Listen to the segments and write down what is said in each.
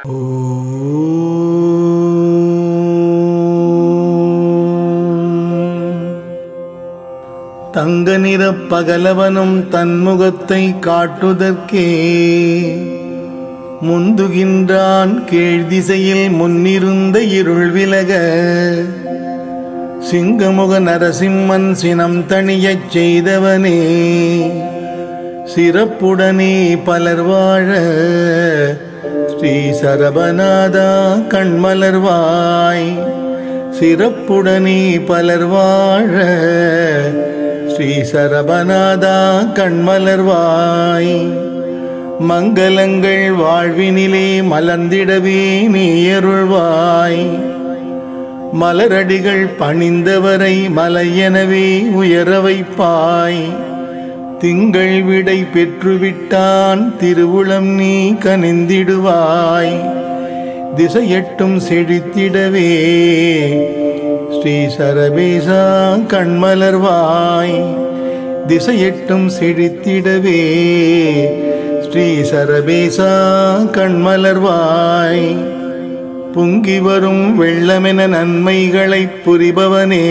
தங்க நிறப் பகலவனும் தன்முகத்தை காட்டுதற்கே முந்துகின்றான் கீழ் திசையில் முன்னிருந்த இருள் விலக சிங்கமுக நரசிம்மன் சினம் தணியச் செய்தவனே சிறப்புடனே பலர் வாழ ஸ்ரீ சரபநாதா கண்மலர்வாய் சிறப்புடனே பலர் வாழ ஸ்ரீ சரபநாதா கண்மலர்வாய் மங்களங்கள் வாழ்வினிலே மலர்ந்திடவே நீ அருள்வாய் மலரடிகள் பணிந்தவரை மலையெனவே உயர வைப்பாய் திங்கள் விடை பெற்றுவிட்டான் திருவுளம் நீ கனிந்திடுவாய் திசையெட்டும் செழித்திடவே ஸ்ரீ சரபேசா கண்மலர்வாய் திசையெட்டும் செழித்திடவே ஸ்ரீ சரபேசா கண்மலர்வாய் பொங்கி வரும் வெள்ளமென நன்மைகளைப் புரிபவனே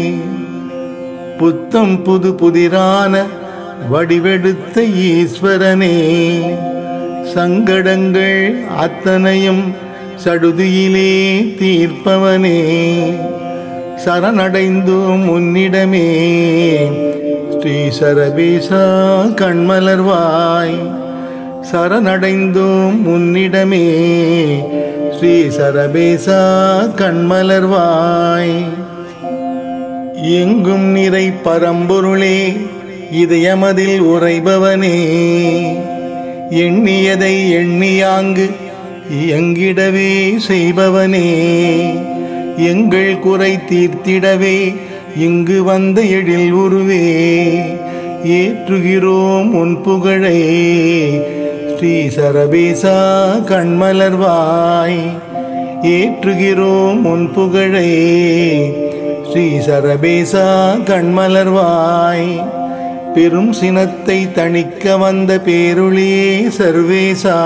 புத்தம் புது புதிரான வடிவெடுத்த ஈஸ்வரனே சங்கடங்கள் அத்தனையும் சடுதியிலே தீர்ப்பவனே சரணடைந்தோம் உன்னிடமே ஸ்ரீ சரபேசா கண்மலர்வாய் சரணடைந்தோம் உன்னிடமே ஸ்ரீ சரபேசா கண்மலர்வாய் எங்கும் நிறை பரம்பொருளே இதயமதில் உறைபவனே எண்ணியதை எண்ணியாங்கு இயங்கிடவே செய்பவனே எங்கள் குறை தீர்த்திடவே இங்கு வந்த எழில் உருவே ஏற்றுகிறோம் உன் புகழை ஸ்ரீ சரபேசா கண்மலர்வாய் ஏற்றுகிறோம் உன் புகழை ஸ்ரீ சரபேசா கண்மலர்வாய் பெரும் சினத்தை தணிக்க வந்த பேருளியே சர்வேசா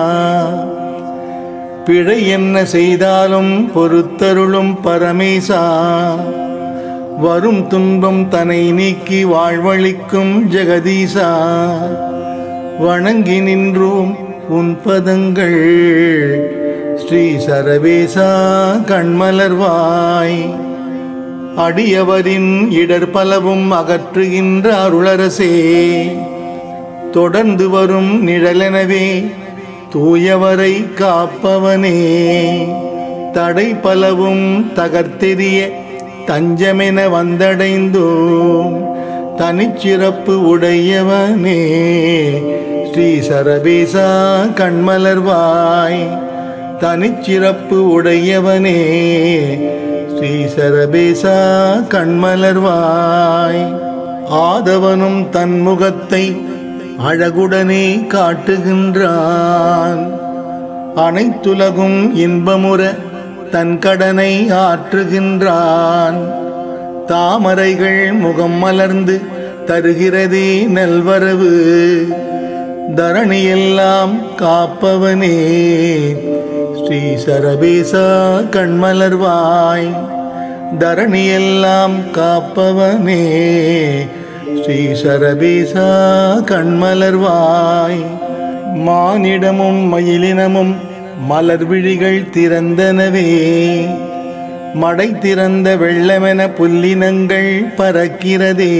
பிழை என்ன செய்தாலும் பொறுத்தருளும் பரமேசா வரும் துன்பம் தன்னை நீக்கி வாழ்வழிக்கும் ஜெகதீசா வணங்கி நின்றோம் உன் பதங்கள் ஸ்ரீ சரவேசா கண்மலர்வாய் அடியவரின் இடர் பலவும் அகற்றுகின்ற அருளரசே தொடர்ந்து வரும் நிழலெனவே தூயவரை காப்பவனே தடை பலவும் தகர்த்தெறிய தஞ்சமென வந்தடைந்தோம் தனிச்சிறப்பு உடையவனே ஸ்ரீ சரபேசா கண்மலர்வாய் தனிச்சிறப்பு உடையவனே ஸ்ரீ சரபேசா கண்மலர்வாய் ஆதவனும் தன் முகத்தை அழகுடனே காட்டுகின்றான் அனைத்துலகும் இன்பமுற தன் கடனை ஆற்றுகின்றான் தாமரைகள் முகம் மலர்ந்து தருகிறதே நல்வரவு தரணியெல்லாம் காப்பவனே ஸ்ரீ சரபேசா கண்மலர்வாய் தரணியெல்லாம் காப்பவனே ஸ்ரீ சரபேசா கண்மலர்வாய் மானிடமும் மயிலினமும் மலர் விழிகள் திறந்தனவே மடை திறந்த வெள்ளமென புல்லினங்கள் பறக்கிறதே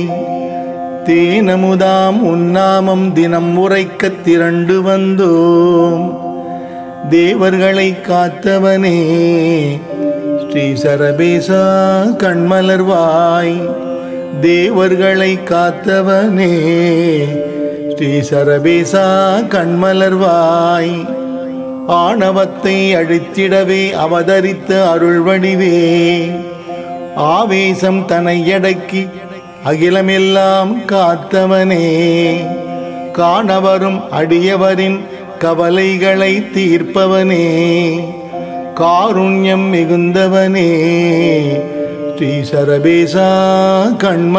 தேனமுதாம் உன்னாமம் தினம் உரைக்கத் திரண்டு வந்தோம் தேவர்களை காத்தவனே ஸ்ரீ சரபேசா கண்மலர்வாய் தேவர்களை காத்தவனே ஸ்ரீ சரபேசா கண்மலர்வாய் ஆணவத்தை அழித்திடவே அவதரித்த அருள்வடிவே ஆவேசம் தன்னை அடக்கி அகிலமெல்லாம் காத்தவனே காணவரும் அடியவரின் கவலைகளை தீர்ப்பவனே காருண்யம் மிகுந்தவனே ஸ்ரீ சரபேசா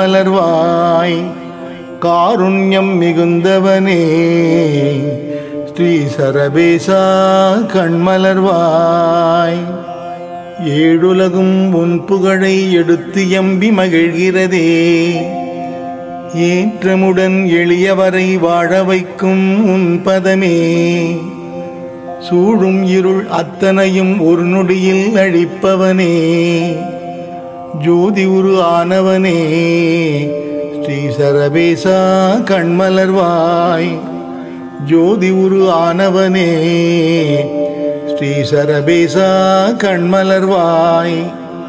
கண்மலர்வாய் காருண்யம் மிகுந்தவனே ஸ்ரீ சரபேசா கண்மலர்வாய் ஏழுலகும் உன் புகழை எடுத்து எம்பி மகிழ்கிறதே ஏற்றமுடன் எளியவரை வாழ வைக்கும் உன் பதமே சூழும் இருள் அத்தனையும் ஒரு நொடியில் அழிப்பவனே ஜோதி உரு ஆனவனே ஸ்ரீ சரபேசா கண்மலர்வாய் ஜோதி உரு ஆனவனே ஸ்ரீ சரபேசா கண்மலர்வாய்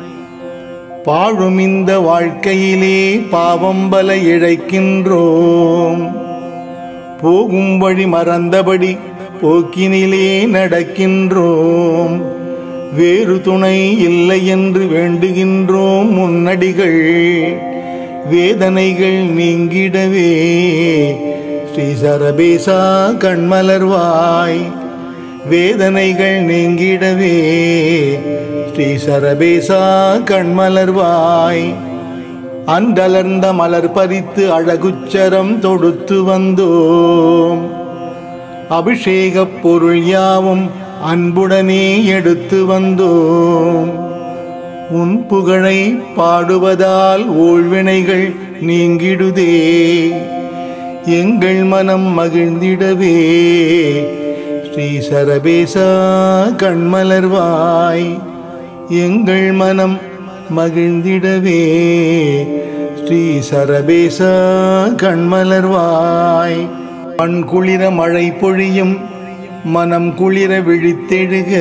பாழும் இந்த வாழ்க்கையிலே பாவம் பல இழைக்கின்றோம் போகும் வழி மறந்தபடி போக்கினிலே நடக்கின்றோம் வேறு துணை இல்லை என்று வேண்டுகின்றோம் முன்னடிகள் வேதனைகள் நீங்கிடவே ஸ்ரீ சரபேசா கண்மலர்வாய் வேதனைகள் நீங்கிடவே ஸ்ரீ சரபேசா கண்மலர்வாய் அன்றலர்ந்த மலர் பறித்து அழகுச்சரம் தொடுத்து வந்தோம் அபிஷேகப் பொருள் யாவும் அன்புடனே எடுத்து வந்தோம் உன் புகழை பாடுவதால் ஊழ்வினைகள் நீங்கிடுதே எங்கள் மனம் மகிழ்ந்திடவே ஸ்ரீ சரபேசா கண்மலர்வாய் எங்கள் மனம் மகிழ்ந்திடவே ஸ்ரீ சரபேசா கண்மலர்வாய் மண் குளிர மழை பொழியும் மனம் குளிர விழித்தெழுக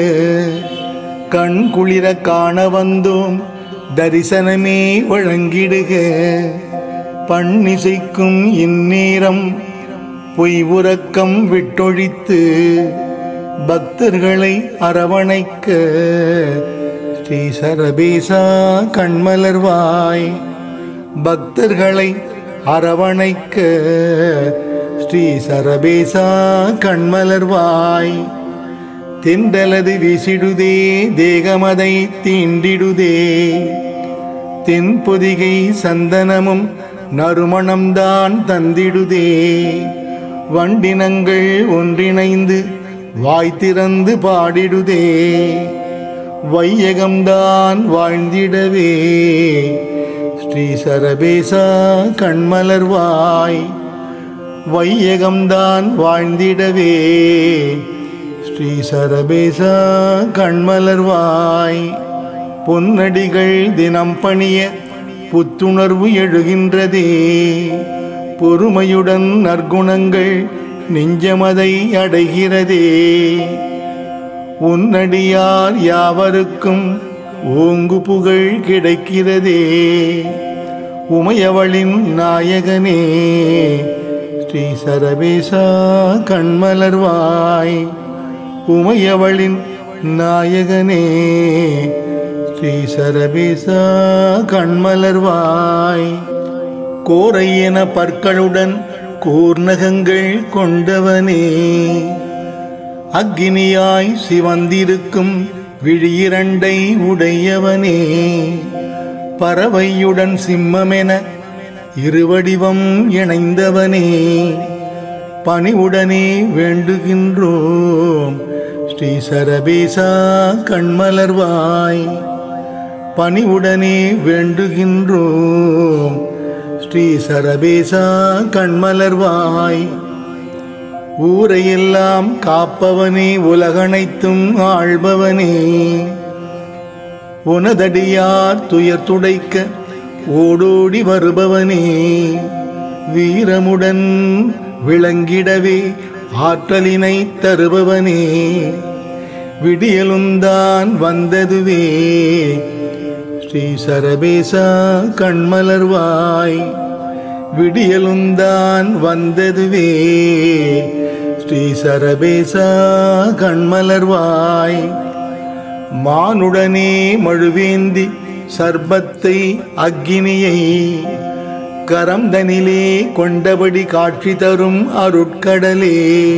கண் குளிர காண வந்தோம் தரிசனமே வழங்கிடுக பண்ணிசைக்கும் இந்நேரம் பொய் உறக்கம் விட்டொழித்து பக்தர்களை அரவணைக்க ஸ்ரீ சரபேசா கண்மலர்வாய் பக்தர்களை அரவணைக்க ஸ்ரீ சரபேசா கண்மலர்வாய் தென்றலது வீசிடுதே தேகமதை தீண்டிடுதே தென்பொதிகை சந்தனமும் நறுமணம்தான் தந்திடுதே வண்டினங்கள் ஒன்றிணைந்து வாய் திறந்து பாடிடுதே வையகம்தான் வாழ்ந்திடவே ஸ்ரீ சரபேசா கண்மலர்வாய் வையகம்தான் வாழ்ந்திடவே ஸ்ரீ சரபேசா கண்மலர்வாய் பொன்னடிகள் தினம் பணிய புத்துணர்வு எழுகின்றதே பொறுமையுடன் நற்குணங்கள் நெஞ்சமதை அடைகிறதே உன்னடியார் யாவருக்கும் ஓங்கு புகழ் கிடைக்கிறதே உமையவளின் நாயகனே ஸ்ரீ சரபேசா கண்மலர்வாய் உமையவளின் நாயகனே ஸ்ரீ சரபேசா கண்மலர்வாய் கோரையென பற்களுடன் கூர்நகங்கள் கொண்டவனே அக்கினியாய் சிவந்திருக்கும் விழியிரண்டை உடையவனே பறவையுடன் சிம்மமென இருவடிவம் இணைந்தவனே பணிவுடனே வேண்டுகின்றோம் ஸ்ரீ சரபேசா கண்மலர்வாய் பணிவுடனே வேண்டுகின்றோம் ஸ்ரீ சரபேசா கண்மலர்வாய் ஊரையெல்லாம் காப்பவனே உலகனைத்தும் ஆள்பவனே உனதடியார் துயர் துடைக்க ஓடோடி வருபவனே வீரமுடன் விளங்கிடவே ஆற்றலினை தருபவனே விடியலுந்தான் வந்ததுவே ஸ்ரீ சரபேசா கண்மலர்வாய் விடியலுந்தான் வந்ததுவே ஸ்ரீ சரபேசா கண்மலர்வாய் மானுடனே மழுவேந்தி சர்பத்தை அக்கினியை கரம்தனிலே கொண்டபடி காட்சி தரும் அருட்கடலே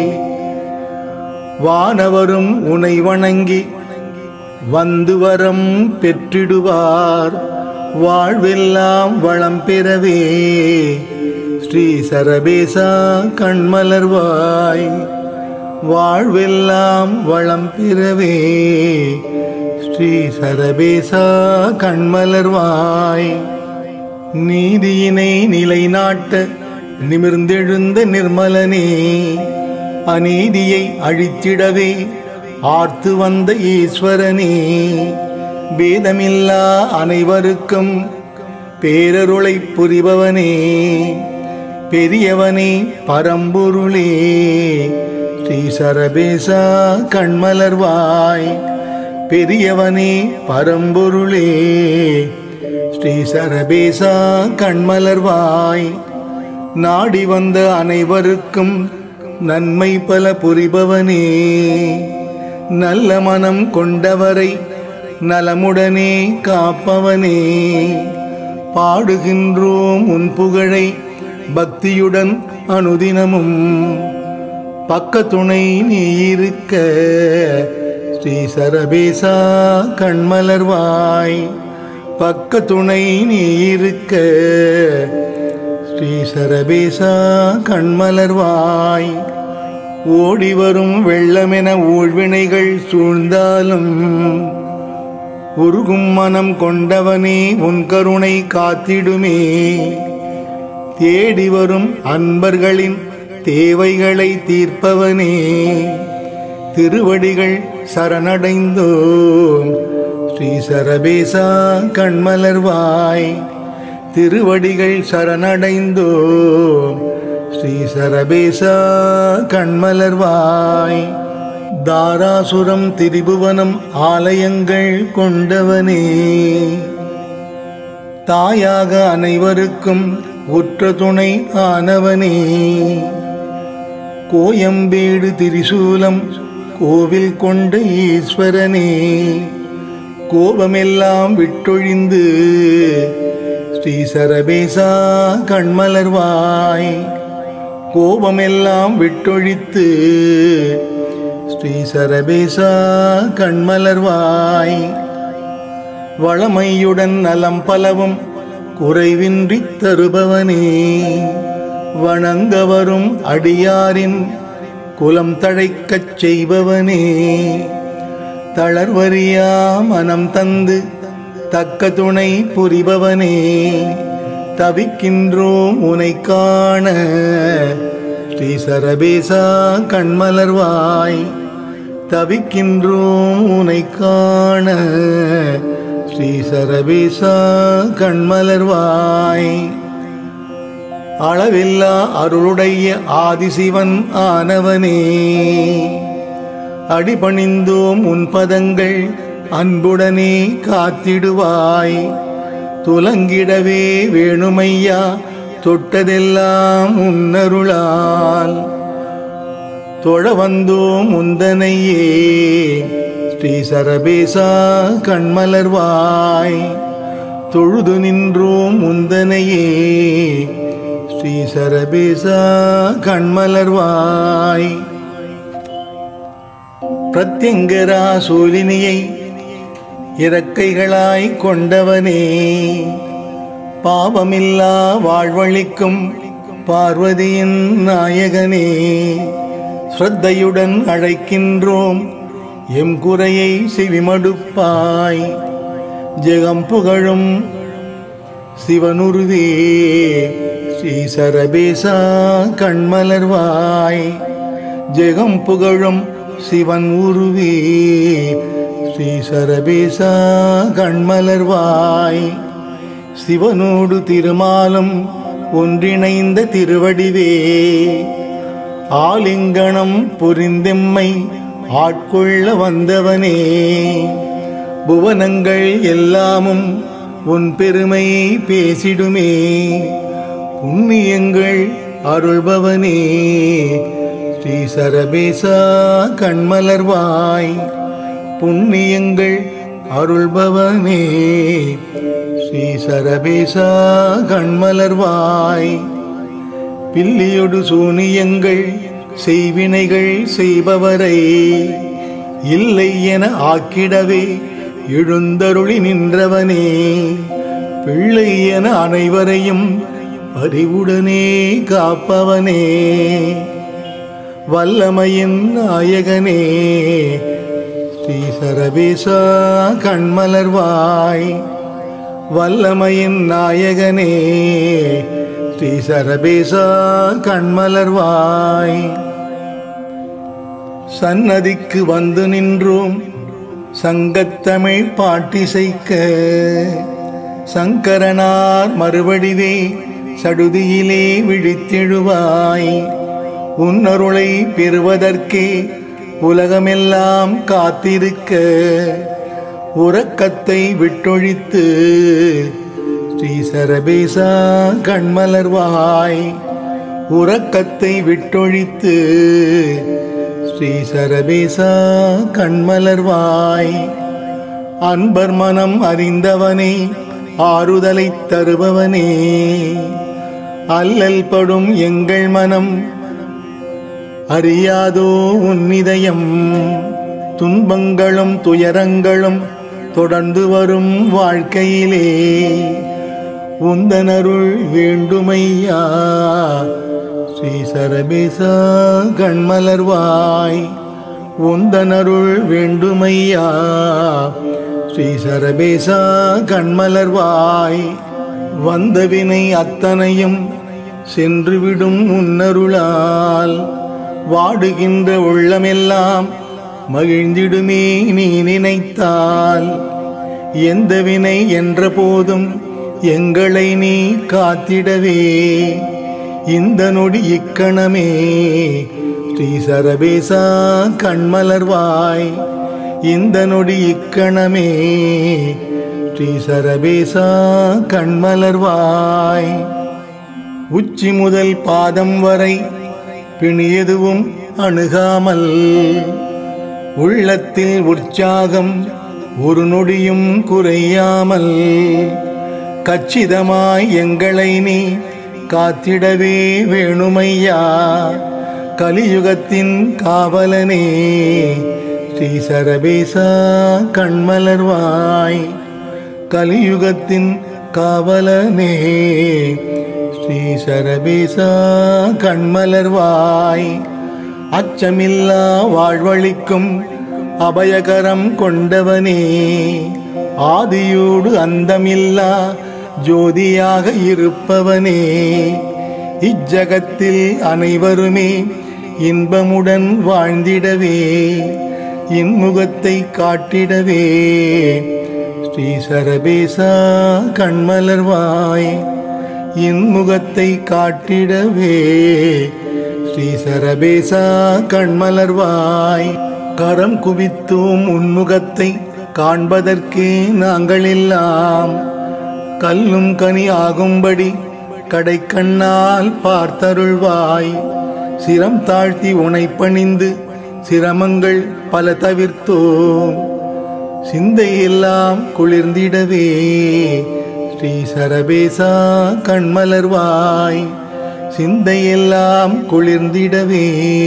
வானவரும் உனை வணங்கி வந்து வரம் பெற்றிடுவார் வாழ்வெல்லாம் வளம் பெறவே ஸ்ரீ சரபேசா கண்மலர்வாய் வாழ்வெல்லாம் வளம் பெறவே ஸ்ரீ சரபேசா கண்மலர்வாய் நீதியினை நிலைநாட்ட நிமிர்ந்தெழுந்த நிர்மலனே அநீதியை அழித்திடவே ஆர்த்து வந்த ஈஸ்வரனே பேதமில்லா அனைவருக்கும் பேரருளை புரிபவனே பெரியவனே பரம்பொருளே ஸ்ரீ சரபேசா கண்மலர்வாய் பெரியவனே பரம்பொருளே ஸ்ரீ சரபேசா கண்மலர்வாய் நாடி வந்த அனைவருக்கும் நன்மை பல புரிபவனே நல்ல மனம் கொண்டவரை நலமுடனே காப்பவனே பாடுகின்றோம் உன் புகழை பக்தியுடன் அனுதினமும் பக்க துணை நீ இருக்க ஸ்ரீ சரபேசா கண்மலர்வாய் பக்க துணை நீ இருக்க ஸ்ரீ சரபேசா கண்மலர்வாய் ஓடி வரும் வெள்ளமென ஊழ்வினைகள் சூழ்ந்தாலும் உருகும் மனம் கொண்டவனே உன் கருணை காத்திடுமே தேடி வரும் அன்பர்களின் தேவைகளை தீர்ப்பவனே திருவடிகள் சரணடைந்தோம் ஸ்ரீ சரபேசா கண்மலர்வாய் திருவடிகள் சரணடைந்தோம் ஸ்ரீ சரபேசா கண்மலர்வாய் தாராசுரம் திரிபுவனம் ஆலயங்கள் கொண்டவனே தாயாக அனைவருக்கும் உற்ற துணை ஆனவனே கோயம்பேடு திரிசூலம் கோவில் கொண்ட ஈஸ்வரனே கோபமெல்லாம் விட்டொழிந்து ஸ்ரீ சரபேசா கண்மலர்வாய் கோபமெல்லாம் விட்டொழித்து ஸ்ரீ சரபேசா கண்மலர்வாய் வளமையுடன் நலம் பலவும் குறைவின்றி தருபவனே வணங்க வரும் அடியாரின் குலம் தழைக்கச் செய்பவனே தளர்வறியா மனம் தந்து தக்க துணை புரிபவனே தவிக்கின்றோம் உனை காண ஸ்ரீ சரபேசா கண்மலர்வாய் தவிக்கின்றோம் உனை காண ஸ்ரீ சரபேசா கண்மலர்வாய் அளவில்லா அருளுடைய ஆதிசிவன் ஆனவனே அடிபணிந்தோம் உன் பதங்கள் அன்புடனே காத்திடுவாய் துலங்கிடவே வேணுமையா தொட்டதெல்லாம் உன்னருளால் தொழ வந்தோம் முந்தனையே ஸ்ரீ சரபேசா கண்மலர்வாய் தொழுது நின்றோம் முந்தனையே ஸ்ரீ சரபேசா கண்மலர்வாய் பிரத்யங்கரா சூலினியை இறக்கைகளாய் கொண்டவனே பாவமில்லா வாழ்வழிக்கும் பார்வதியின் நாயகனே ஸ்ரத்தையுடன் அழைக்கின்றோம் எம் குறையை செவிமடுப்பாய் ஜெகம் புகழும் சிவனுருவே ஸ்ரீ சரபேசா கண்மலர்வாய் ஜெகம் புகழும் சிவன் உருவே ஸ்ரீ சரபேசா கண்மலர்வாய் சிவனோடு திருமாலும் ஒன்றிணைந்த திருவடிவே ஆலிங்கனம் புரிந்தெம்மை ஆட்கொள்ள வந்தவனே புவனங்கள் எல்லாமும் உன் பெருமை பேசிடுமே புண்ணியங்கள் அருள்பவனே ஸ்ரீ சரபேசா கண்மலர்வாய் புண்ணியங்கள் அருள்பவனே ஸ்ரீ சரபேசா கண்மலர்வாய் பில்லியொடு சூனியங்கள் செய்வினைகள் செய்பவரை இல்லை என ஆக்கிடவே எழுந்தருளி நின்றவனே பிள்ளை என அனைவரையும் பரிவுடனே காப்பவனே வல்லமையின் நாயகனே ஸ்ரீ சரபேசா கண்மலர்வாய் வல்லமையின் நாயகனே ஸ்ரீ சரபேசா கண்மலர்வாய் சன்னதிக்கு வந்து நின்றோம் சங்கத்தமிழ் பாட்டிசைக்க சங்கரனார் மறுவடிவே சடுதியிலே விழித்தெழுவாய் உன்னருளை பெறுவதற்கே உலகமெல்லாம் காத்திருக்க உறக்கத்தை விட்டொழித்து ஸ்ரீ சரபேசா கண்மலர்வாய் உறக்கத்தை விட்டொழித்து ஸ்ரீ சரபேசா கண்மலர்வாய் அன்பர் மனம் அறிந்தவனே ஆறுதலை தருபவனே அல்லல் படும் எங்கள் மனம் அறியாதோ உன்னிதயம் துன்பங்களும் துயரங்களும் தொடர்ந்து வரும் வாழ்க்கையிலே உந்தனருள் வேண்டுமையா ஸ்ரீ சரபேசா கண்மலர்வாய் உந்தனருள் வேண்டுமையா ஸ்ரீ சரபேசா கண்மலர்வாய் வந்த வினை அத்தனையும் சென்றுவிடும் உன்னருளால் வாடுகின்ற உள்ளமெல்லாம் மகிழ்ந்திடுமே நீ நினைத்தால் எந்த வினை என்ற போதும் எங்களை நீ காத்திடவே இந்த நொடி இக்கணமே ஸ்ரீ சரபேசா கண்மலர்வாய் இந்த நொடி இக்கணமே ஸ்ரீ சரபேசா கண்மலர்வாய் உச்சி முதல் பாதம் வரை பிணி எதுவும் அணுகாமல் உள்ளத்தில் உற்சாகம் ஒரு நொடியும் குறையாமல் கச்சிதமாய் எங்களை நீ காத்திடவே வேணுமையா கலியுகத்தின் காவலனே ஸ்ரீ சரபேசா கண்மலர்வாய் கலியுகத்தின் காவலனே ஸ்ரீ சரபேசா கண்மலர்வாய் அச்சமில்லா வாழ்வழிக்கும் அபயகரம் கொண்டவனே ஆதியோடு அந்தமில்லா ஜோதியாக இருப்பவனே இச்சகத்தில் அனைவருமே இன்பமுடன் வாழ்ந்திடவே இன்முகத்தை காட்டிடவே ஸ்ரீ சரபேசா கண்மலர்வாய் இன்முகத்தை காட்டிடவே ஸ்ரீ சரபேசா கண்மலர்வாய் கரம் குவித்தோம் உன்முகத்தை காண்பதற்கே நாங்கள் எல்லாம் கல்லும் கனி ஆகும்படி கடைக்கண்ணால் பார்த்தருள்வாய் சிரம் தாழ்த்தி உனை பணிந்து சிரமங்கள் பல தவிர்த்தோம் சிந்தையெல்லாம் குளிர்ந்திடவே ஸ்ரீ சரபேசா கண்மலர்வாய் சிந்தையெல்லாம் குளிர்ந்திடவே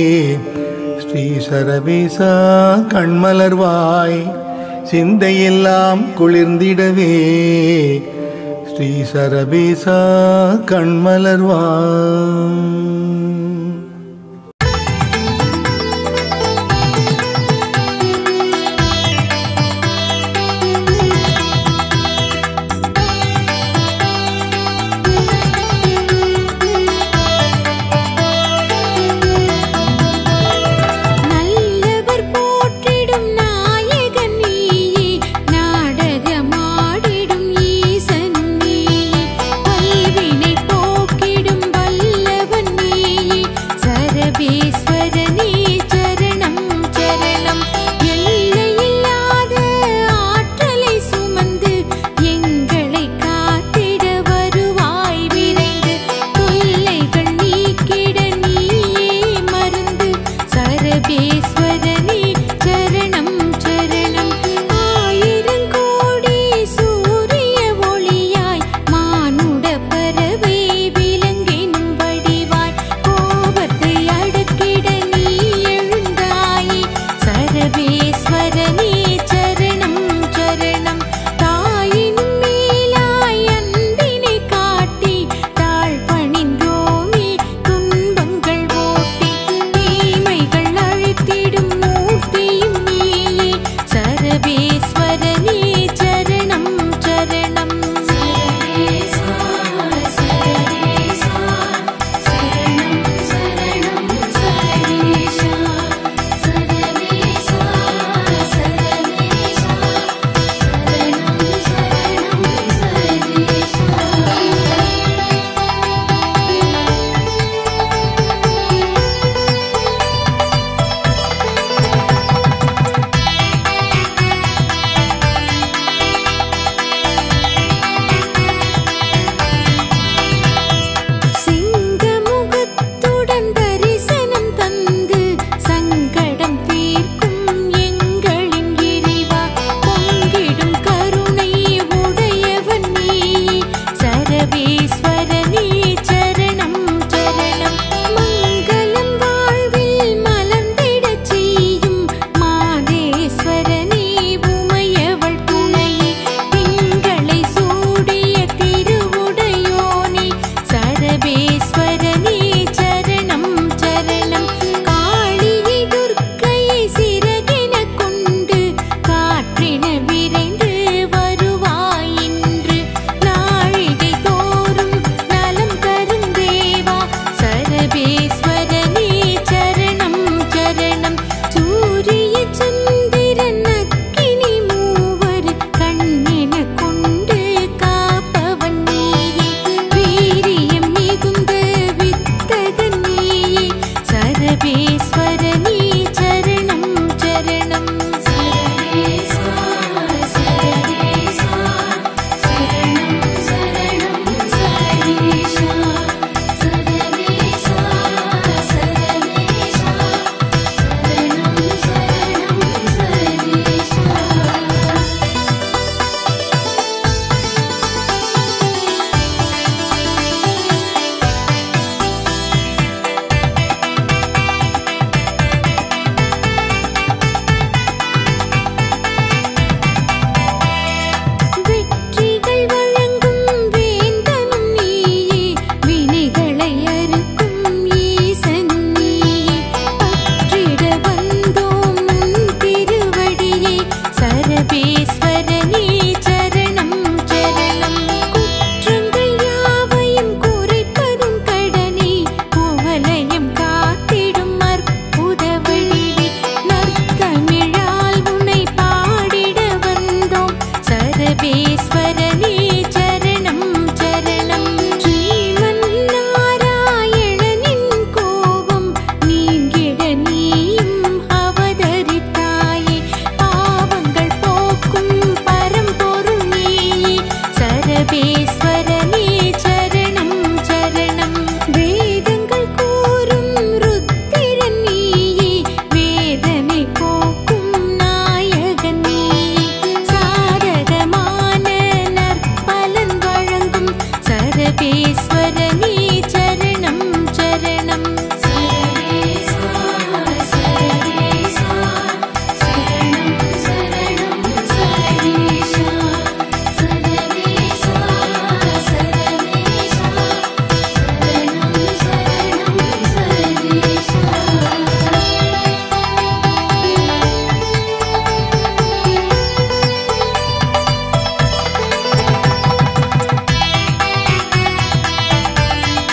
ஸ்ரீ சரபேசா கண்மலர்வாய் சிந்தையெல்லாம் குளிர்ந்திடவே ஸ்ரீ சரபேசா கண்மலர்வாய் நல்லவர் போற்றிடும் நாயகன் நீயே நாடகமாடிடும் ஈசன் நீயே பல்வினை போக்கிடும் வல்லவன் நீயே சர்வேஸ்வரனே சரணம் சரணம் சரணேசா சரணேசா சரணம் சரணம் சரணேசா சரணேசா சரணேசா சரணம் சரணம் சரணேசா ஆ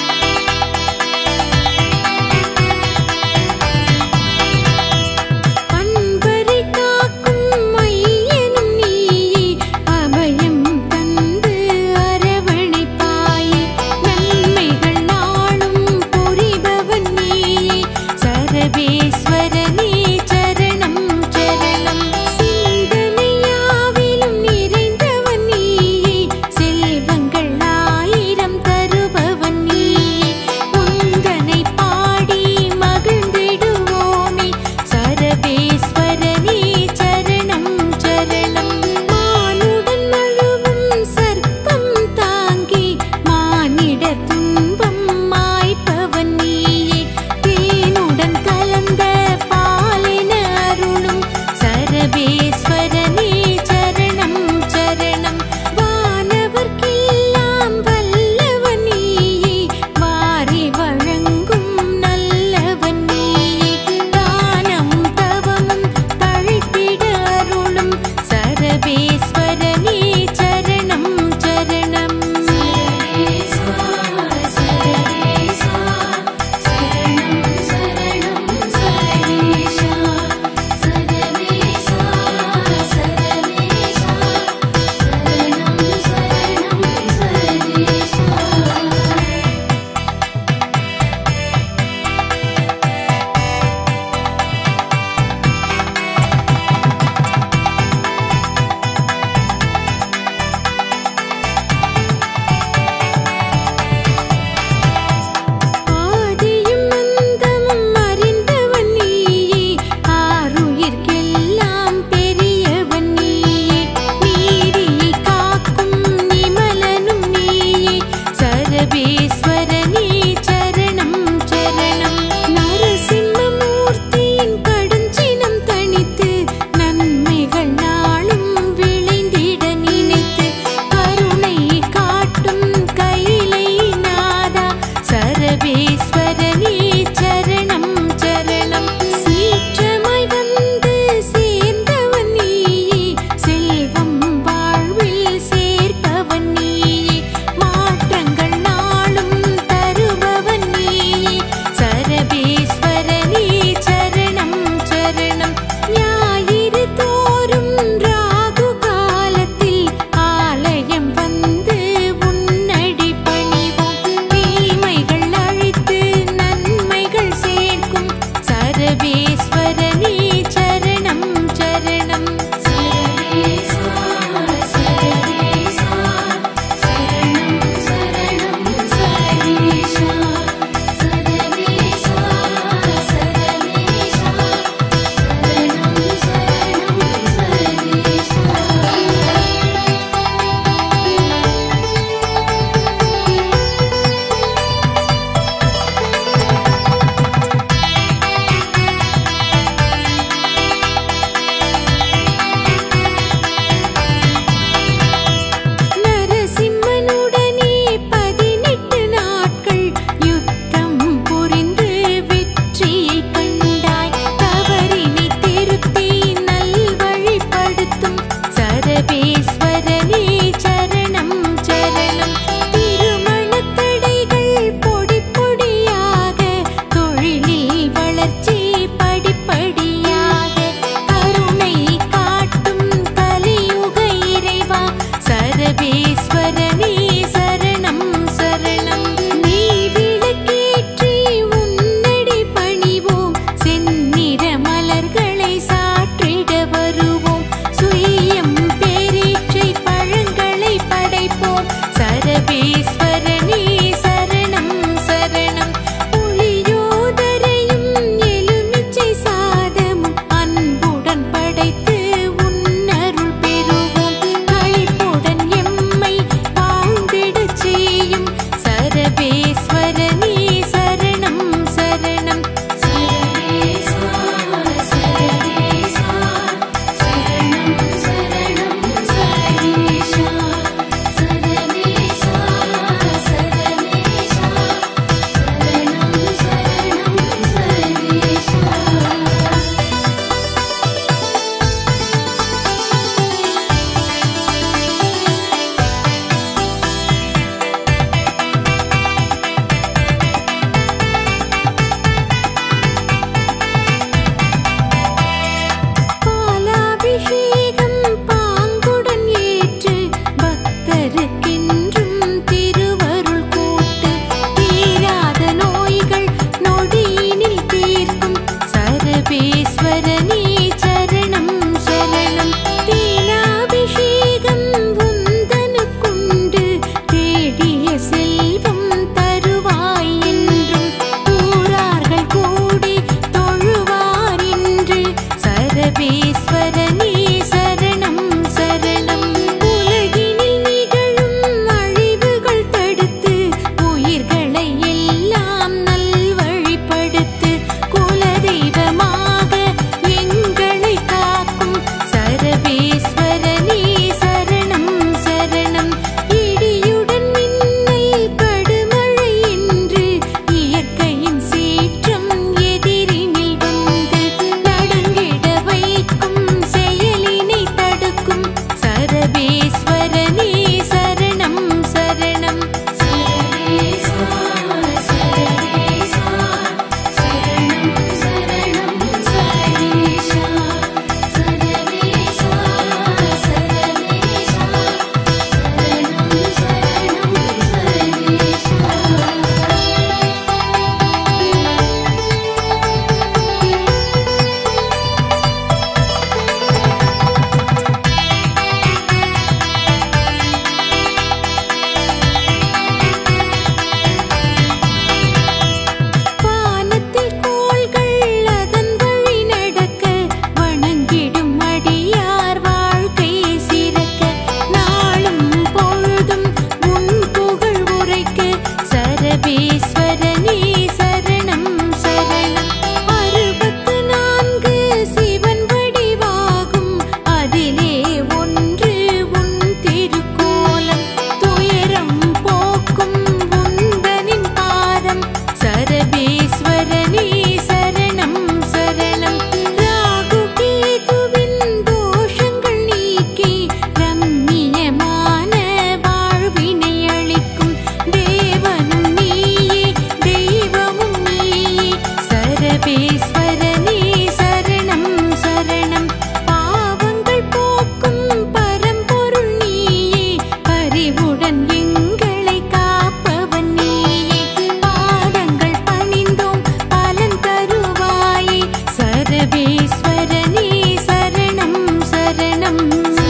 சர்வேஸ்வரனே சரணம் சரணம் அறுபத்து நான்கு சிவன் வடிவாகும் அதிலே ஒன்று உன் திருக்கோலம் துயரம் போக்கும் உந்தனின் பாதம் சரபேஸ்வரனே சரணம் சரணம் ராகு கேதுவின் தோஷங்கள் நீக்கி ரம்மியமான வாழ்வினை அளிக்கும் தேவனும் நீயே தெய்வமும் நீயே சரபேஸ்வரனே சரணம் சரணம் பாவங்கள் போக்கும் பரம்பொருள் நீயே பரிவுடன் எங்களை காப்பவன் நீயே பாதங்கள் பணிந்தோம் பலன் தருவாயே சரபேஸ்வரனே சரணம் சரணம்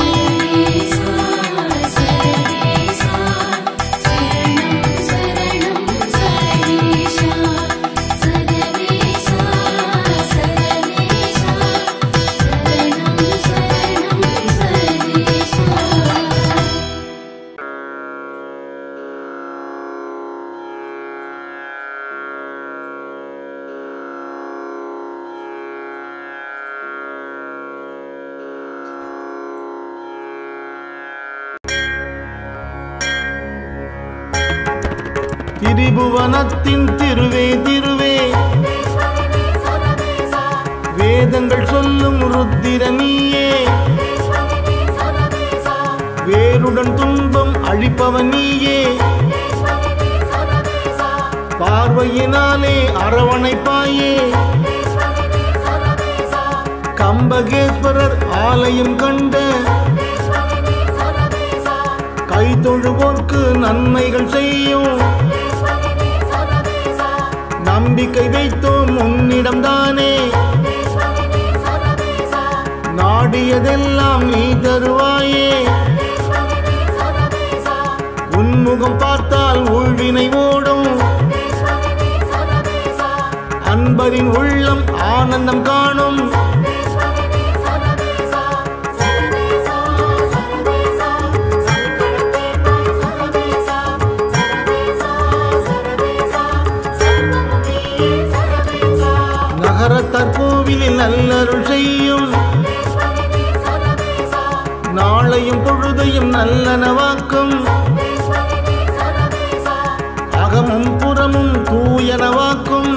திரிபுவனத்தின் திருவே திருவே வேதங்கள் சொல்லும் ருத்திர நீயே வேருடன் துன்பம் அழிப்பவன் நீயே பார்வையினாலே அரவணைப்பாயே கம்பகேஸ்வரர் ஆலயம் கண்ட கைதொழுவோர்க்கு நன்மைகள் செய்யும் நம்பிக்கை வைத்தோம் உன்னிடம் தானே நாடியதெல்லாம் நீ தருவாயே உன்முகம் பார்த்தால் உள்வினை ஓடும் அன்பரின் உள்ளம் ஆனந்தம் காணும் நகரத்தார் கோவிலில் நல்லருள் செய்யும் நாளையும் பொழுதையும் நல்லனவாக்கும் அகமும் புறமும் தூயனவாக்கும்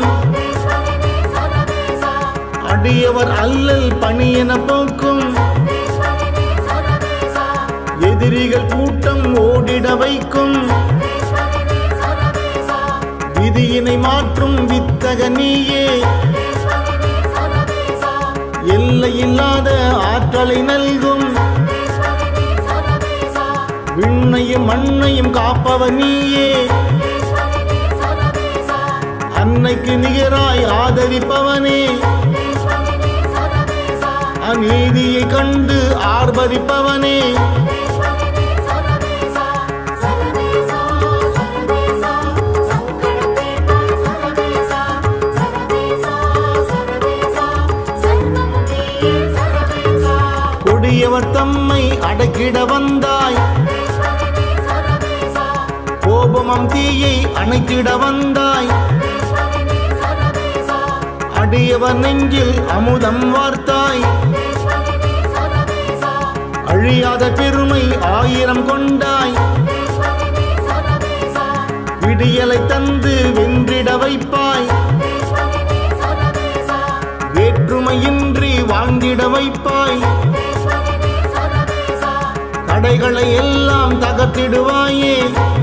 அடியவர் அல்லல் பணியென போக்கும் எதிரிகள் கூட்டம் ஓடிட வைக்கும் விதியினை மாற்றும் வித்தக நீயே எல்லையில்லாத ஆற்றலை நல்கும் விண்ணையும் மண்ணையும் காப்பவன் நீயே அன்னைக்கு நிகராய் ஆதரிப்பவனே அநீதியை கண்டு ஆர்ப்பரிப்பவனே கொடியவர் தம்மை அடக்கிட வந்தாய் கோபமம் தீயை அணைத்திட வந்தாய் அடியவர் நெஞ்சில் அமுதம் வார்த்தாய் அழியாத பெருமை ஆயிரம் கொண்டாய் விடியலை தந்து வென்றிட வைப்பாய் வேற்றுமையின்றி வாழ்ந்திட வைப்பாய் தடைகளை எல்லாம் தகர்த்திடுவாயே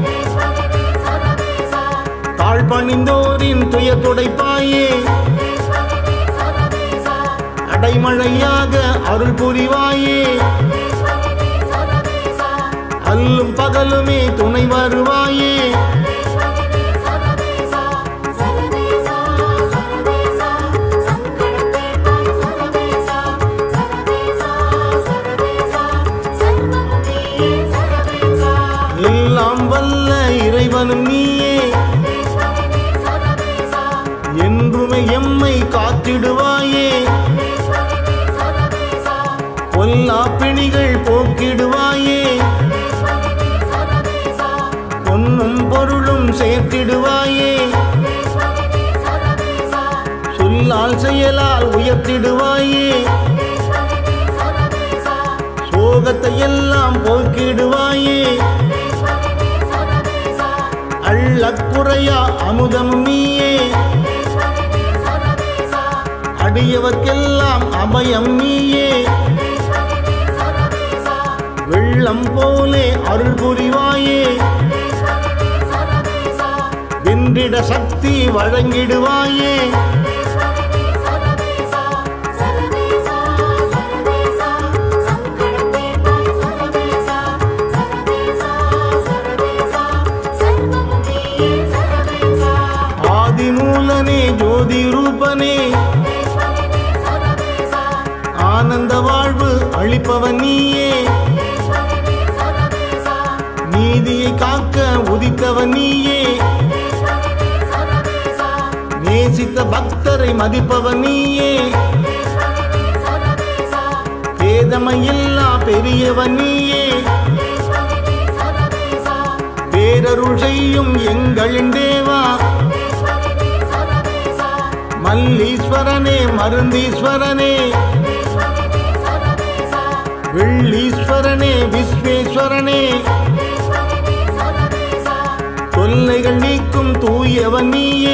தாழ் பணிந்தோரின் துயர் துடைப்பாயே அடைமழையாக அருள் புரிவாயே அல்லும் பகலுமே துணை வருவாயே எல்லாம் வல்ல இறைவனும் நீயே என்றுமே எம்மை காத்திடுவாயே பொல்லா பிணிகள் போக்கிடுவாயே பொன்னும் பொருளும் சேர்த்திடுவாயே செயலால் உயர்த்திடுவாயே சோகத்தை எல்லாம் போக்கிடுவாயே அள்ளக்குறையா அமுதம் நீயே அடியவர்க்கெல்லாம் அபயம் நீயே வெள்ளம் போலே அருள் புரிவாயே வென்றிட சக்தி வழங்கிடுவாயே ஆதிமூலனே ஜோதி ரூபனே ஆனந்த வாழ்வு அளிப்பவன் நீயே நீதியை காக்க உதித்தவன் நீயே நேசித்த பக்தரை மதிப்பவன் நீயே பேதமையில்லா பெரியவன் நீயே பேரருள் செய்யும் எங்களின் தேவா மல்லீஸ்வரனே மருந்தீஸ்வரனே வெள்ளீஸ்வரனே விஸ்வேஸ்வரனே தொல்லைகள் நீக்கும் தூயவன் நீயே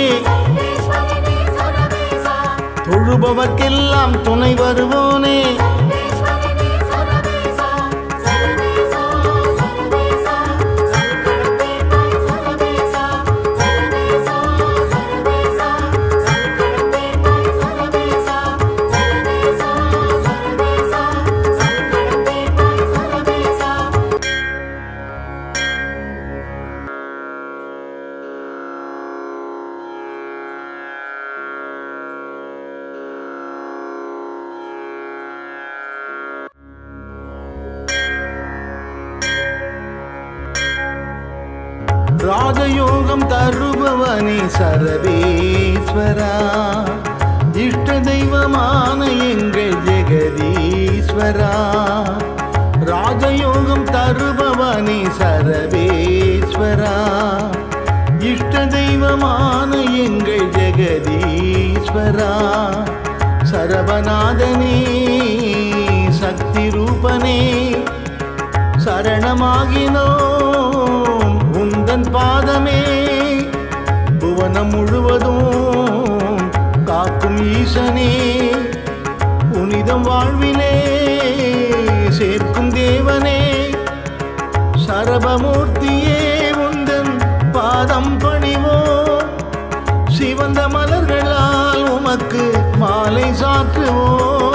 தொழுபவர்க்கெல்லாம் துணை வருவோனே ராஜயோகம் தருபவனே சரவேஸ்வரா இஷ்ட தெய்வமான எங்கள் ஜெகதீஸ்வரா ராஜயோகம் தருபவனே சரவேஸ்வரா இஷ்ட தெய்வமான எங்கள் ஜெகதீஸ்வரா சரவநாதனே சக்தி ரூபனே சரணமாகினோம் உந்தன் பாதமே புவனம் முழுவதும் காக்கும் ஈசனே புனிதம் வாழ்விலே சேர்க்கும் தேவனே சரபமூர்த்தியே உந்தன் பாதம் பணிவோ சிவந்த மலர்களால் உமக்கு மாலை சாற்றுவோம்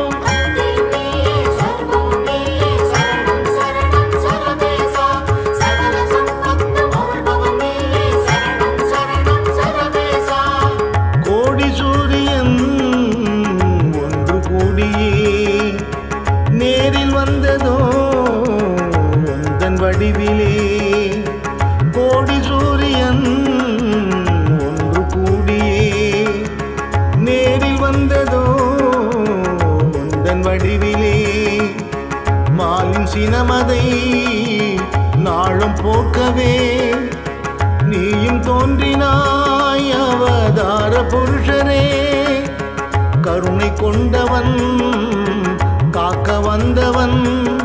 கோடி சூரியன் ஒன்று கூடியே நேரில் வந்ததோ உந்தன் வடிவிலே கோடி சூரியன் ஒன்று கூடியே நேரில் வந்ததோ உந்தன் வடிவிலே மாலின் சினமதை நாளும் போக்கவே நீயும் தோன்றினாய் அவதார புருஷரே கருணை கொண்டவன் காக்க வந்தவன்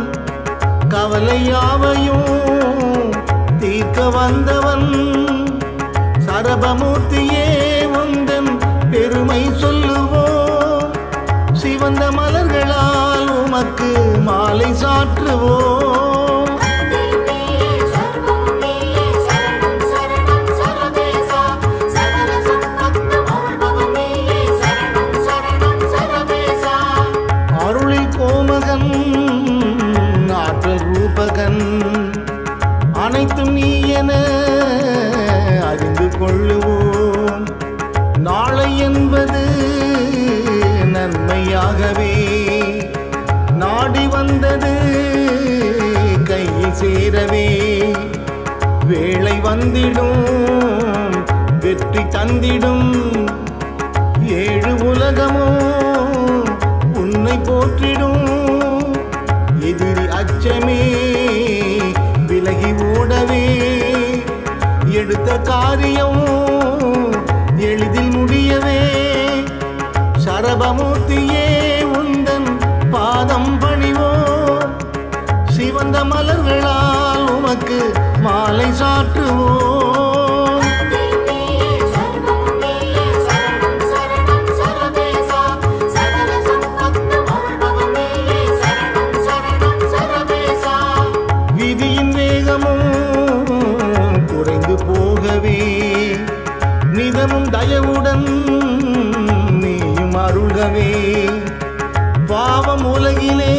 கவலையாவையும் தீர்க்க வந்தவன் சரபமூர்த்தியே உந்தன் பெருமை சொல்லுவோம் சிவந்த மலர்களால் உமக்கு மாலை சாற்றுவோம் அருளில் கோமகன் ஆற்றல் ரூபகன் அனைத்தும் நீ என அறிந்து கொள்ளுவோம் நாளை என்பது நன்மையாகவே நாடி வந்தது கையில் சேரவே வேளை வந்திடும் வெற்றி தந்திடும் ஏழு உலகமோ உன்னை போற்றிடும் எதிரி அச்சமே விலகி ஓடவே எடுத்த காரியம் எளிதில் முடியவே மாலை சாற்றுவோம் சர்வம் நீயே சரணம் சரணம் சரவேசா சகல சம்பத்து அருள்பவன் நீயே சரணம் சரணம் சரவேசா விதியின் வேகமும் குறைந்து போகவே நிதமும் தயவுடன் நீயும் அருள்கவே பாவம் உலகிலே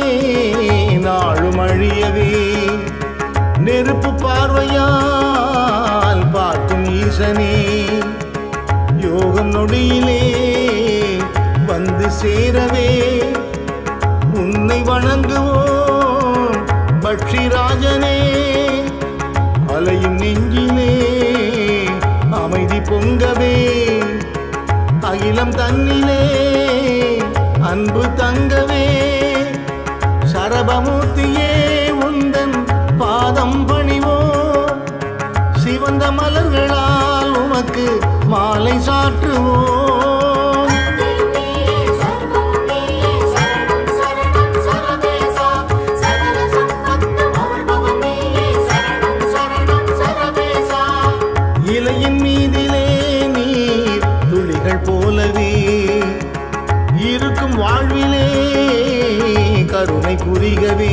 நாளும் அழியவே நெருப்பு பார்வையால் பார்க்கும் ஈசனே யோகம் நொடியிலே வந்து சேரவே உன்னை வணங்குவோம் பக்ஷிராஜனே அலையும் நெஞ்சிலே அமைதி பொங்கவே அகிலம் தன்னிலே அன்பு தங்கவே சரபமூர்த்தியே உந்தன் பாதம் பணிவோ சிவந்த மலர்களால் உமக்கு மாலை சாற்றுவோம் நீயே சர்வம் நீயே சரணம் சரணம் சரவேசா சகல சம்பத்து அருள்பவன் நீயே சரணம் சரணம் சரவேசா இலையின் மீதிலே நீர் துளிகள் போலவே இருக்கும் வாழ்விலே கருணை புரிகவே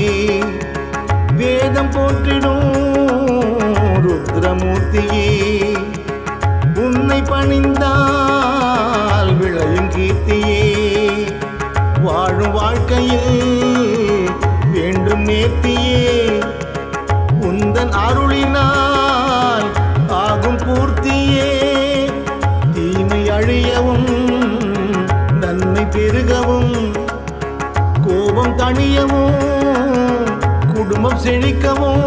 வேதம் போற்றிடும் ருத்ரமூர்த்தியே உன்னை பணிந்தால் விளையும் கீர்த்தியே வாழும் வாழ்க்கையில் வேண்டும் நேர்த்தியே உந்தன் அருளினால் ஆகும் பூர்த்தியே தீமை அழியவும் நன்மை பெருகவும் கோபம் தணியவும் குடும்பம் செழிக்கவும்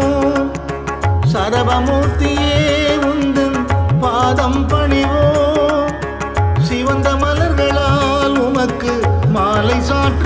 சரபமூர்த்தியே உந்தன் பாதம் பணிவோம் சிவந்த மலர்களால் உமக்கு மாலை சாற்று